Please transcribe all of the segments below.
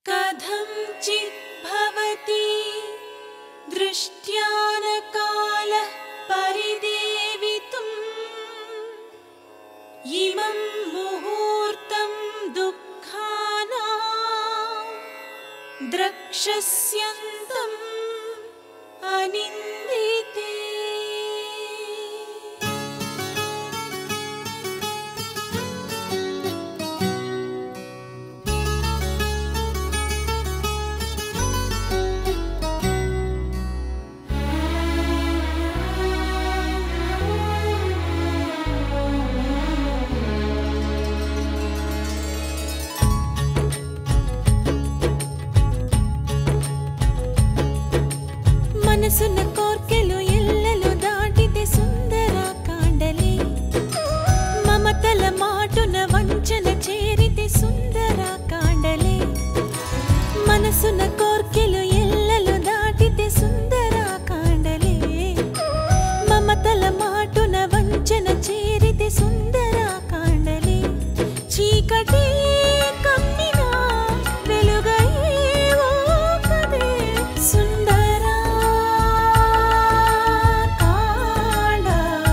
कथञ्चित् भवति दृष्ट्यानकालः परिदेवितुम् इमं मुहूर्तं दुःखाना द्रक्षस्यन्तम् अनिन्दिते మనసున్న కోర్కెలు ఎల్లలు దాటితే సుందర కాండలి మమతల మాటున వంచన చేరితే సుందర కాండలి మనసున్న కోర్కెలు ఎల్లలు దాటితే సుందర కాండలి మమతల మాటున వంచన చేరితే సుందర కాండలి చీకటి కమ్మినా వెలుగై ఓకదే సుందర కాండ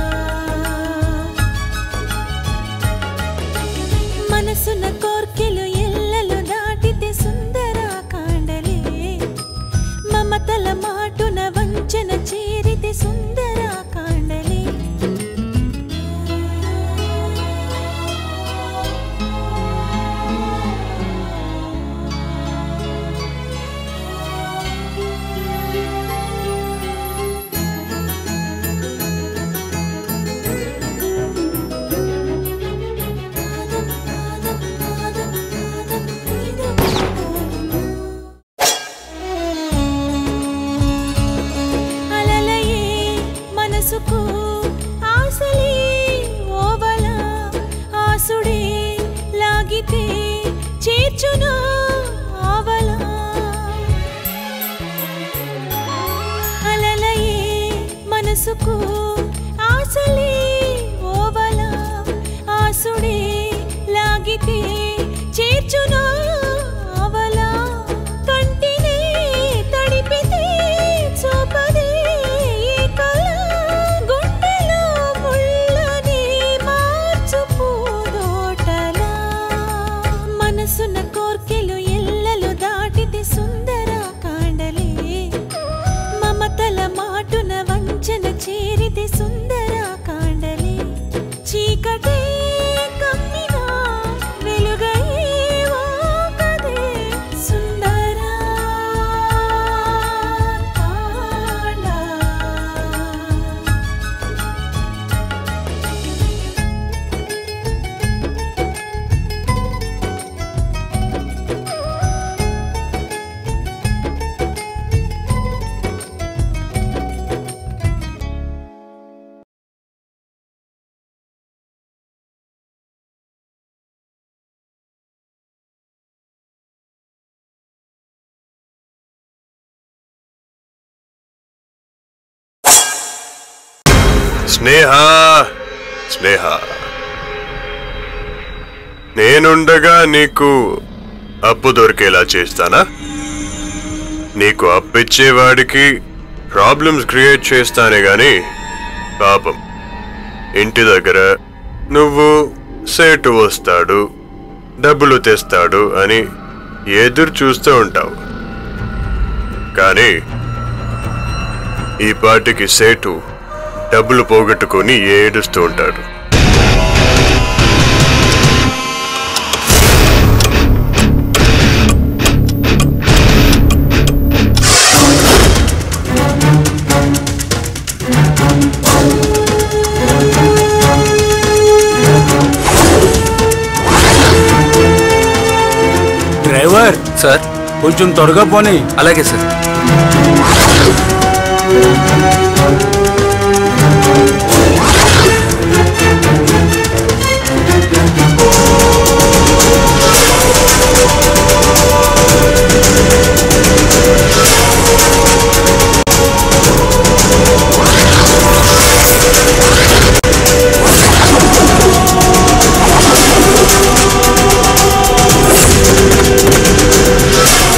మనసున కోర్కెలు ఎల్లలు దాటితే సుందర కాండలే మమతల మాటున వంచన చేరితే సుందర కాండలే అలలయే మనసుకు ఆశలే ఓవల ఆసుడే లాగితే చేర్చును ఆవల అలలయే మనసుకు ఆశలే ఓవల ఆసుడే లాగితే చేర్చును ఆవల కంటినే తడిపితే చూపదే ఈ కళ గుండెలో ముళ్ళని మార్చు పూదోటలా మనసున కోర్కెలు ఎల్లలు దాటితే సుందర కాండలే మమతల మాటున వంచన చేరితే సుందర కాండలే చీకటే కమ్మినా వెలుగై ఓకదే సుందర కాండ స్నేహ స్నేహ నేనుండగా నీకు అప్పు దొరికేలా చేస్తానా నీకు అప్పిచ్చేవాడికి ప్రాబ్లమ్స్ క్రియేట్ చేస్తానే గాని పాపం ఇంటి దగ్గర నువ్వు సేటు వస్తాడు డబ్బులు తెస్తాడు అని ఎదురు చూస్తూ ఉంటావు కానీ ఈ పాటికి సేటు డబ్బులు పోగొట్టుకొని ఏడుస్తూ ఉంటాడు డ్రైవర్ సార్ కొంచెం త్వరగా పోనీ అలాగే సార్ ఆ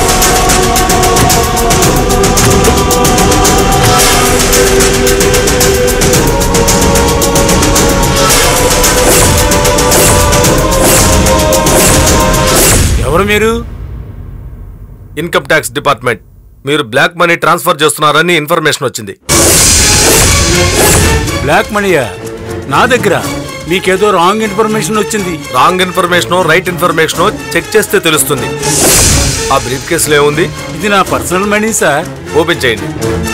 ఎవరు మీరు ఇన్కమ్ ట్యాక్స్ డిపార్ట్మెంట్ మీరు బ్లాక్ మనీ ట్రాన్స్ఫర్ చేస్తున్నారని ఇన్ఫర్మేషన్ వచ్చింది బ్లాక్ మనీయా నా దగ్గర మీకేదో రాంగ్ ఇన్ఫర్మేషన్ వచ్చింది wrong information right information check చేస్తే తెలుస్తుంది ఆ బ్రీఫ్ కేసులో ఏముంది ఇది నా పర్సనల్ మనీ సార్ ఓపెన్ చేయండి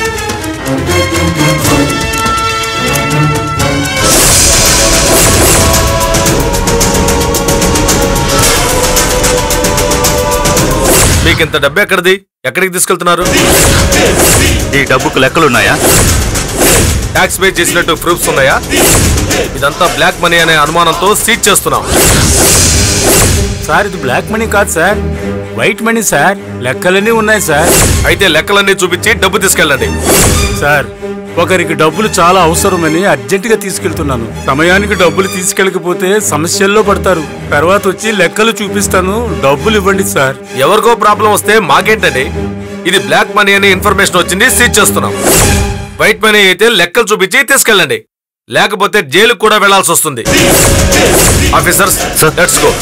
మీకు ఇంత డబ్బు ఎక్కడిది ఎక్కడికి తీసుకెళ్తున్నారు ఈ డబ్బుకు లెక్కలున్నాయా ట్యాక్స్ పే చేసినట్టు ప్రూఫ్స్ ఉన్నాయా ఇదంతా బ్లాక్ మనీ అనే అనుమానంతో సీజ్ చేస్తున్నాం సార్ ఇది బ్లాక్ మనీ కాదు సార్ వైట్ మనీ సార్ లెక్కలన్నీ ఉన్నాయి సార్ అయితే లెక్కలన్నీ చూపించి డబ్బు తీసుకెళ్ళండి సార్ ఒకరికి డబ్బులు చాలా అవసరమని అర్జెంటుగా తీసుకెళ్తున్నాను సమయానికి డబ్బులు తీసుకెళ్ళకపోతే సమస్యల్లో పడతారు తర్వాత వచ్చి లెక్కలు చూపిస్తాను డబ్బులు ఇవ్వండి సార్ ఎవరికో ప్రాబ్లం వస్తే మాకేంటండి ఇది బ్లాక్ మనీ అనే ఇన్ఫర్మేషన్ వచ్చింది సీజ్ చేస్తున్నాం వైట్ మనీ అయితే లెక్కలు చూపించి తీసుకెళ్ళండి లేకపోతే జైలుకు కూడా వెళ్లాల్సి వస్తుంది ఆఫీసర్స్ లెట్స్ గో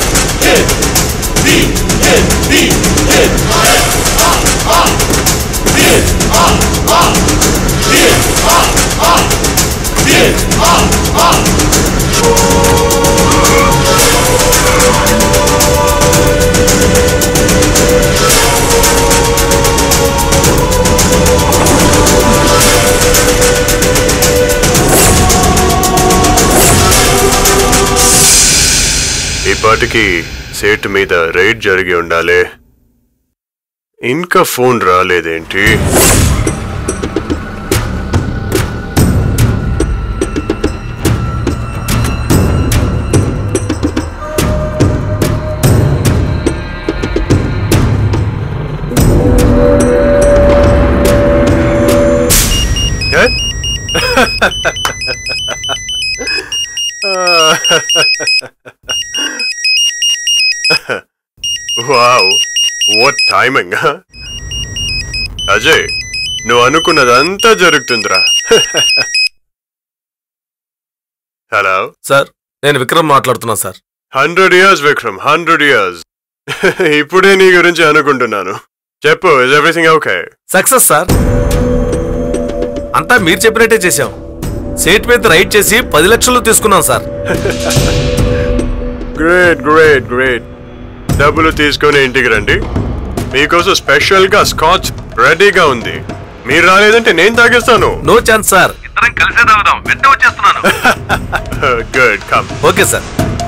ఇప్పటికి సేట్ మీద రైడ్ జరిగి ఉండాలి ఇంకా ఫోన్ రాలేదేంటి ఏ? వావ్ వాట్ టైమింగ్ అజయ్ నువ్వు అనుకున్నదంతా జరుగుతుందిరా హలో సార్ నేను విక్రమ్ మాట్లాడుతున్నా sir hundred years Vikram hundred years ఇప్పుడే నీ గురించి అనుకుంటున్నాను చెప్పు is everything okay success sir అంతా మీరు చెప్పినట్టే చేశాం సేట్ మీద రైడ్ చేసి పది లక్షలు తీసుకున్నాం సార్ గ్రేట్ గ్రేట్ గ్రేట్ డబ్బులు తీసుకొని ఇంటికి రండి మీకోసం స్పెషల్ గా స్కాచ్ రెడీగా ఉంది మీరు రాలేదంటే నేను తాగేస్తాను నో ఛాన్స్ సార్ ఇద్దరం కలిసే తాగుదాం వెంట వచ్చేస్తున్నాను good come okay sir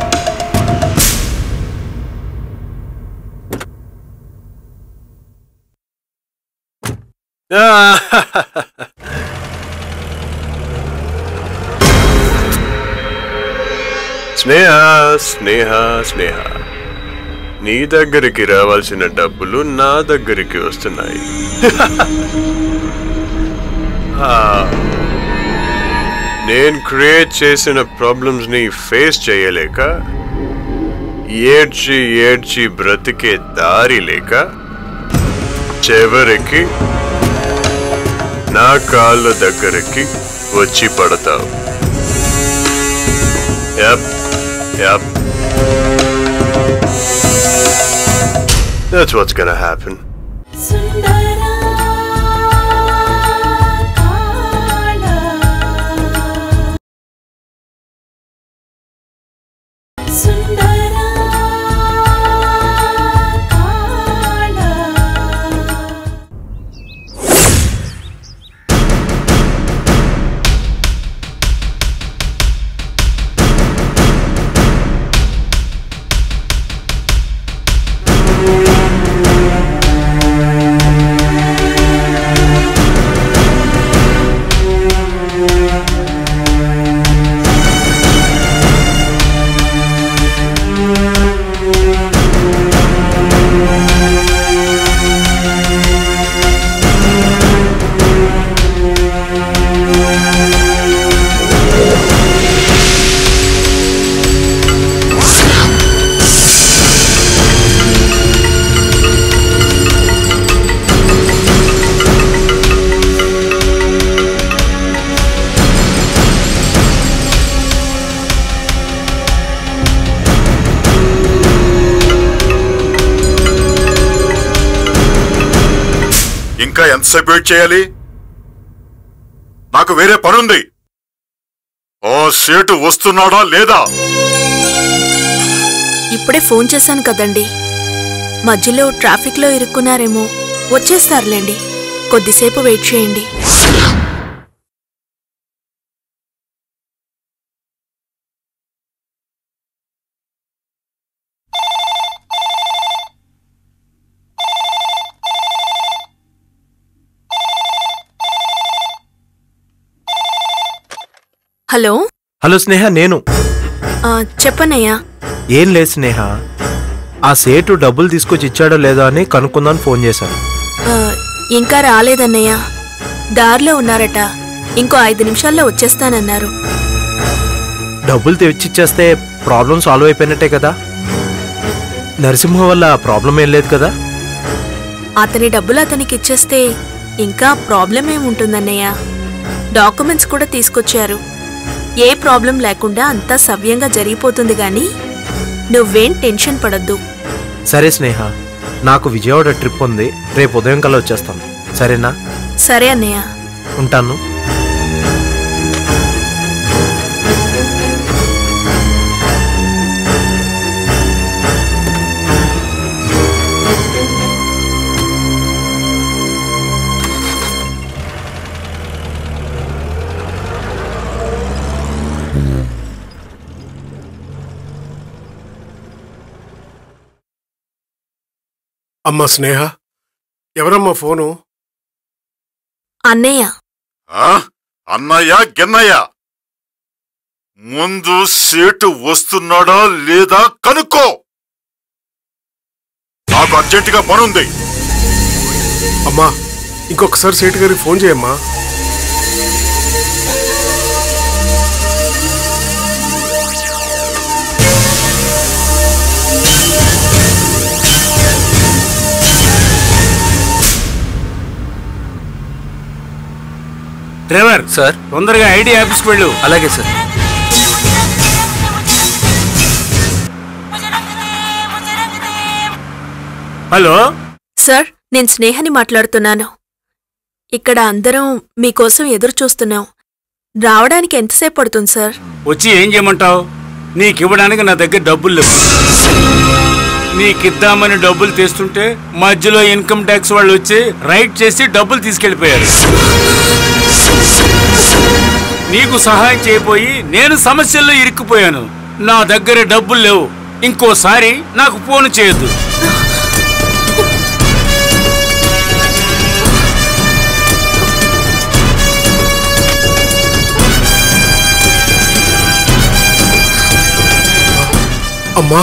Sneha Sneha Sneha నీ దగ్గరికి రావాల్సిన డబ్బులు నా దగ్గరికి వస్తున్నాయి ఆ, నేను క్రియేట్ చేసిన ప్రాబ్లమ్స్ ని ఫేస్ చేయలేక ఏడ్చి ఏడ్చి బ్రతికే దారి లేక చివరికి నా కాళ్ళ దగ్గరికి వచ్చి పడతావు yup yup That's what's gonna happen. సుందరా కాళ సుందరా కాళ ఆ ఇంకా ఎంతసేపు వెయిట్ చేయాలి నాకు వేరే పనుంది ఓ సేటు వస్తున్నాడా లేదా ఇప్పుడే ఫోన్ చేశాను కదండి మధ్యలో ట్రాఫిక్లో ఇరుక్కున్నారేమో వచ్చేస్తారులేండి కొద్దిసేపు వెయిట్ చేయండి హలో హలో స్నేహ నేను ఆ, చెప్పనయ్యా ఏం లేదు స్నేహ ఆ సేటు డబ్బులు తీసుకొచ్చి ఇచ్చాడో లేదో అని కనుక్కుందాని ఫోన్ చేశాను ఆ, ఇంకా రాలేదన్నయ్య దారిలో ఉన్నారట ఇంకో ఐదు నిమిషాల్లో వచ్చేస్తానన్నారు డబ్బులు తెచ్చిచ్చేస్తే ప్రాబ్లం సాల్వ్ అయిపోయినట్టే కదా నరసింహ వల్ల ప్రాబ్లం ఏం లేదు కదా అతని డబ్బులు అతనికి ఇచ్చేస్తే ఇంకా ప్రాబ్లం ఏముంటుందన్నయ్య డాక్యుమెంట్స్ కూడా తీసుకొచ్చారు ఏ ప్రాబ్లం లేకుండా అంతా సవ్యంగా జరిగిపోతుంది గాని నువ్వేం టెన్షన్ పడద్దు సరే స్నేహ నాకు విజయవాడ ట్రిప్ ఉంది రేపు ఉదయం కల్లా వచ్చేస్తాను సరేనా సరే అన్నయ్య ఉంటాను అమ్మా స్నేహ ఎవరమ్మా ఫోను అన్నయ్య ఆ? అన్నయ్య గిన్నయ్య ముందు సేటు వస్తున్నాడా లేదా కనుక్కో నాకు అర్జెంటుగా పనుంది అమ్మా ఇంకొకసారి సేటు గారికి ఫోన్ చేయమ్మా డ్రైవర్ సార్ తొందరగా ఐడి ఆఫీస్కి వెళ్ళు అలాగే సార్ హలో సార్ నేను స్నేహని మాట్లాడుతున్నాను ఇక్కడ అందరం మీకోసం ఎదురు చూస్తున్నాం రావడానికి ఎంతసేపు పడుతుంది సార్ వచ్చి ఏం చేయమంటావు నీకివ్వడానికి నా దగ్గర డబ్బులు లేవు నీకిద్దామని డబ్బులు తీస్తుంటే మధ్యలో ఇన్కమ్ ట్యాక్స్ వాళ్ళు వచ్చి రైట్ చేసి డబ్బులు తీసుకెళ్లిపోయారు నీకు సహాయం చేయబోయి నేను సమస్యల్లో ఇరుక్కుపోయాను నా దగ్గర డబ్బులు లేవు ఇంకోసారి నాకు ఫోన్ చేయొద్దు అమ్మా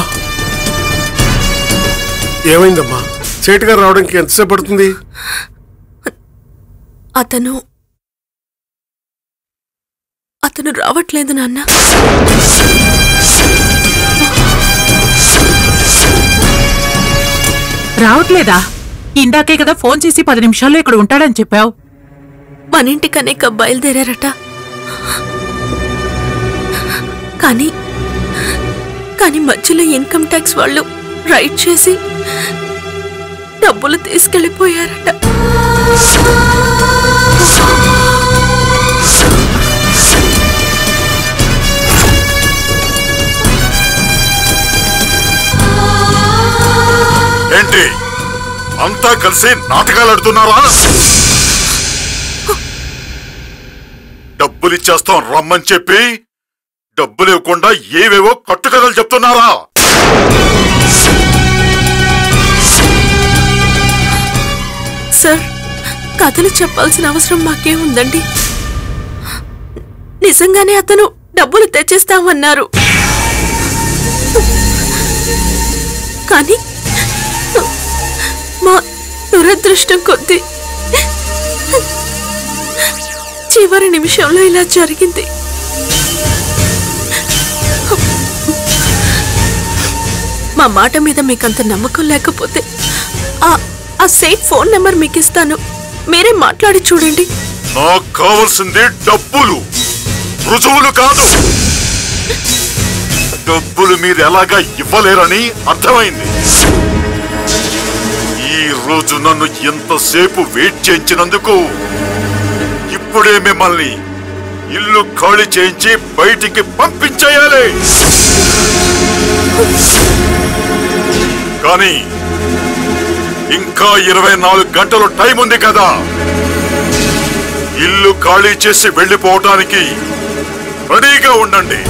ఏమైందమ్మా సేటు గారు రావడానికి ఎంతసేపు పడుతుంది అతను అతను రావట్లేదు నాన్న రావట్లేదా ఇందాకే కదా ఫోన్ చేసి పది నిమిషాల్లో ఇక్కడ ఉంటాడని చెప్పావు మన ఇంటికనే బయలుదేరారట కానీ కానీ మధ్యలో ఇన్కమ్ ట్యాక్స్ వాళ్ళు రైట్ చేసి డబ్బులు తీసుకెళ్లిపోయారట ఏంటి అంతా కలిసి నాటకాలు ఆడుతున్నారా డబ్బులు ఇచ్చేస్తాం రమ్మని చెప్పి డబ్బులు ఇవ్వకుండా ఏవేవో కట్టుకథలు చెప్తున్నారా సార్ కథలు చెప్పాల్సిన అవసరం మాకే ఉందండి నిజంగానే అతను డబ్బులు తెచ్చేస్తామన్నారు కానీ మా దురదృష్టం కొద్దీ చివరి నిమిషంలో ఇలా జరిగింది మా మాట మీద మీకంత నమ్మకం లేకపోతే ఆ ఆ సేట్ ఫోన్ నెంబర్ మీకు ఇస్తాను మీరే మాట్లాడి చూడండి నాకు కావాల్సింది డబ్బులు రుజువులు కాదు డబ్బులు మీరు ఎలాగా ఇవ్వలేరని అర్థమైంది ఈ రోజు నన్ను ఎంతసేపు వెయిట్ చేయించినందుకు ఇప్పుడే మిమ్మల్ని ఇల్లు ఖాళీ చేయించి బయటికి పంపించేయాలి కానీ ఇంకా ఇరవై నాలుగు గంటలు టైం ఉంది కదా ఇల్లు ఖాళీ చేసి వెళ్ళిపోవటానికి రెడీగా ఉండండి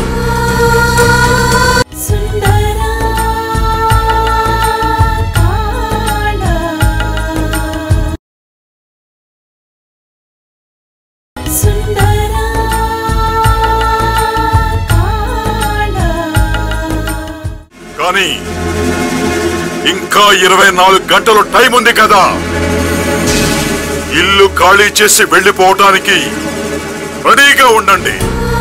సుందరా కాళ సుందరా కాళ కానీ ఇంకా ఇరవై నాలుగు గంటలు టైం ఉంది కదా ఇల్లు ఖాళీ చేసి వెళ్ళిపోవటానికి రెడీగా ఉండండి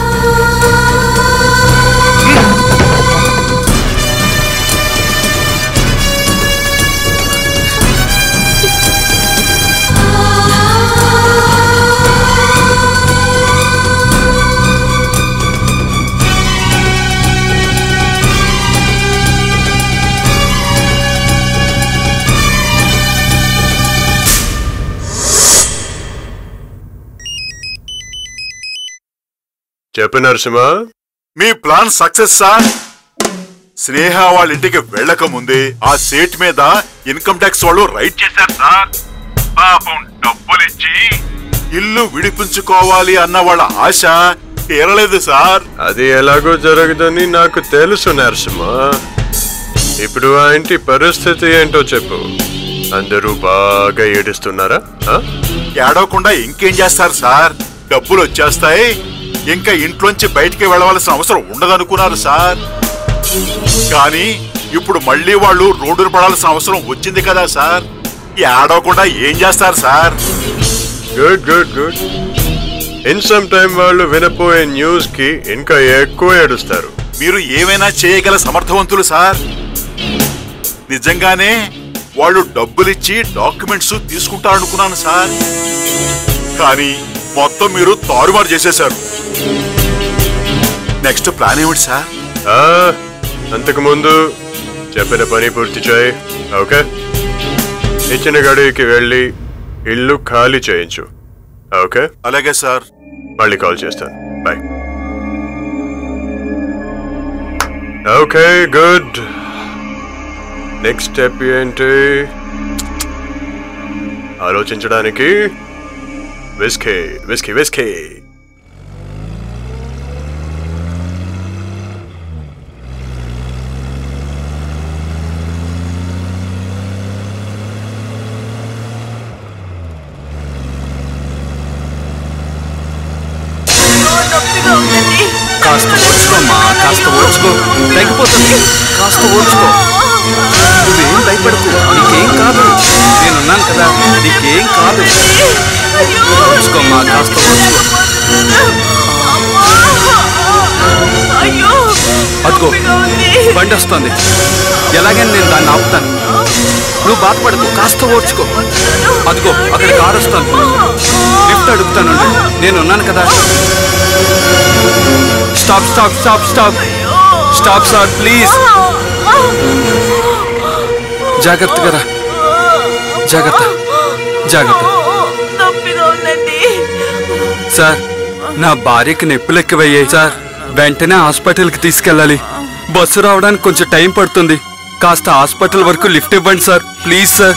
చెప్పు నరసింహ మీ ప్లాన్ సక్సెస్ సార్ స్నేహ వాళ్ళ ఇంటికి వెళ్ళక ముందే ఆ సేట్ మీద ఇన్కమ్ ట్యాక్స్ వాళ్ళు రైట్ చేశారు సార్ పాపం డబ్బులిచ్చి ఇల్లు విడిపించుకోవాలి అన్న వాళ్ళ ఆశ తీరలేదు సార్ అది ఎలాగో జరగదని నాకు తెలుసు నరసింహ ఇప్పుడు ఆ ఇంటి పరిస్థితి ఏంటో చెప్పు అందరూ బాగా ఏడుస్తున్నారా ఆ? ఏడవకుండా ఇంకేం చేస్తారు సార్ డబ్బులు వచ్చేస్తాయి ఇంకా ఇంట్లోంచి బయటికి వెళ్ళవలసిన అవసరం ఉండదనుకున్నారు సార్ కానీ ఇప్పుడు మళ్ళీ వాళ్ళు రోడ్డున పడాల్సిన అవసరం వచ్చింది కదా సార్ ఏడవకుండా ఏం చేస్తారు sir good good good in some time వాళ్ళు వినపోయే న్యూస్ కి ఇంకా ఎక్కువ ఏడుస్తారు మీరు ఏమైనా చేయగల సమర్థవంతులు సార్ నిజంగానే వాళ్ళు డబ్బులిచ్చి డాక్యుమెంట్స్ తీసుకుంటారనుకున్నాను సార్ కానీ మొత్తం మీరు తారుమారు చేసేశారు నెక్స్ట్ ప్లాన్ ఏమిటి సార్ ఆ, అంతకు ముందు చెప్పిన పని పూర్తి చేయి ఓకే ఇచ్చిన గడికి వెళ్ళి ఇల్లు ఖాళీ చేయించు ఓకే అలాగే సార్ మళ్ళీ కాల్ చేస్తాను bye okay good next step ఏంటి ఆలోచించడానికి విస్కీ విస్కీ విస్కీ కాస్త ఓర్చుకోమ్మా కాస్త ఓర్చుకో తగ్గిపోతుంది కాస్త ఓర్చుకో నువ్వేం భయపడకు నీకేం కాదు నేనున్నాను కదా నీకేం కాదు ఓర్చుకోమ్మా కాస్త ఓర్చుకో అదిగో బండి వస్తుంది ఎలాగైనా నేను దాన్ని ఆపుతాను నువ్వు బాధపడకు కాస్త ఓర్చుకో అదిగో అక్కడ కారు వస్తుంది లిఫ్ట్ అడుగుతాను నేనున్నాను కదా stop stop stop stop stop sir please జాగ్రత్తగా రా జాగ్రత్త జాగ్రత్త నొప్పిగా ఉందండి సార్ నా భార్యకి నొప్పులు ఎక్కువయ్యాయి సార్ వెంటనే హాస్పిటల్కి తీసుకెళ్ళాలి బస్సు రావడానికి కొంచెం టైం పడుతుంది కాస్త హాస్పిటల్ వరకు లిఫ్ట్ ఇవ్వండి సార్ ప్లీజ్ సార్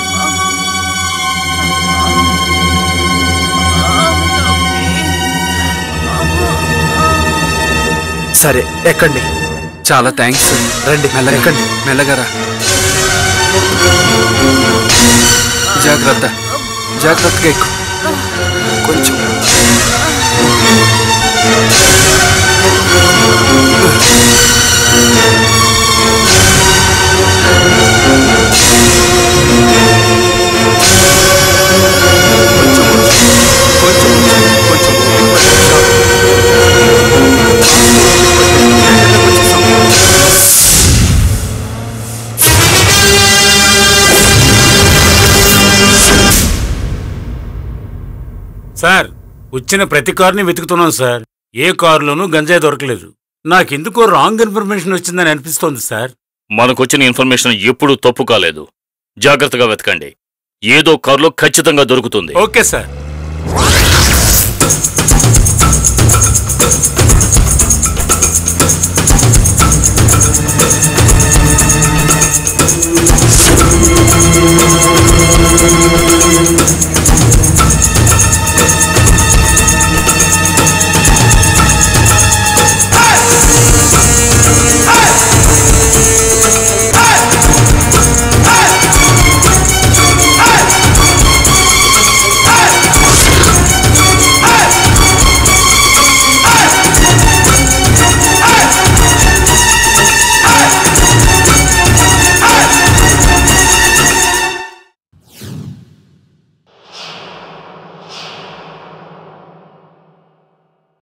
సరే ఎక్కండి చాలా థ్యాంక్స్ సార్ రండి మెల్లగా ఎక్కండి మెల్లగా రా జాగ్రత్త జాగ్రత్తగా ఎక్కు కొంచెం కొంచెం కొంచెం కొంచెం కొంచెం సార్ వచ్చిన ప్రతి కారుని వెతుకుతున్నాం సార్ ఏ కారులోనూ గంజాయి దొరకలేదు నాకెందుకో రాంగ్ ఇన్ఫర్మేషన్ వచ్చిందని అనిపిస్తోంది సార్ మనకొచ్చిన ఇన్ఫర్మేషన్ ఎప్పుడూ తప్పు కాలేదు జాగ్రత్తగా వెతకండి ఏదో కారులో ఖచ్చితంగా దొరుకుతుంది ఓకే సార్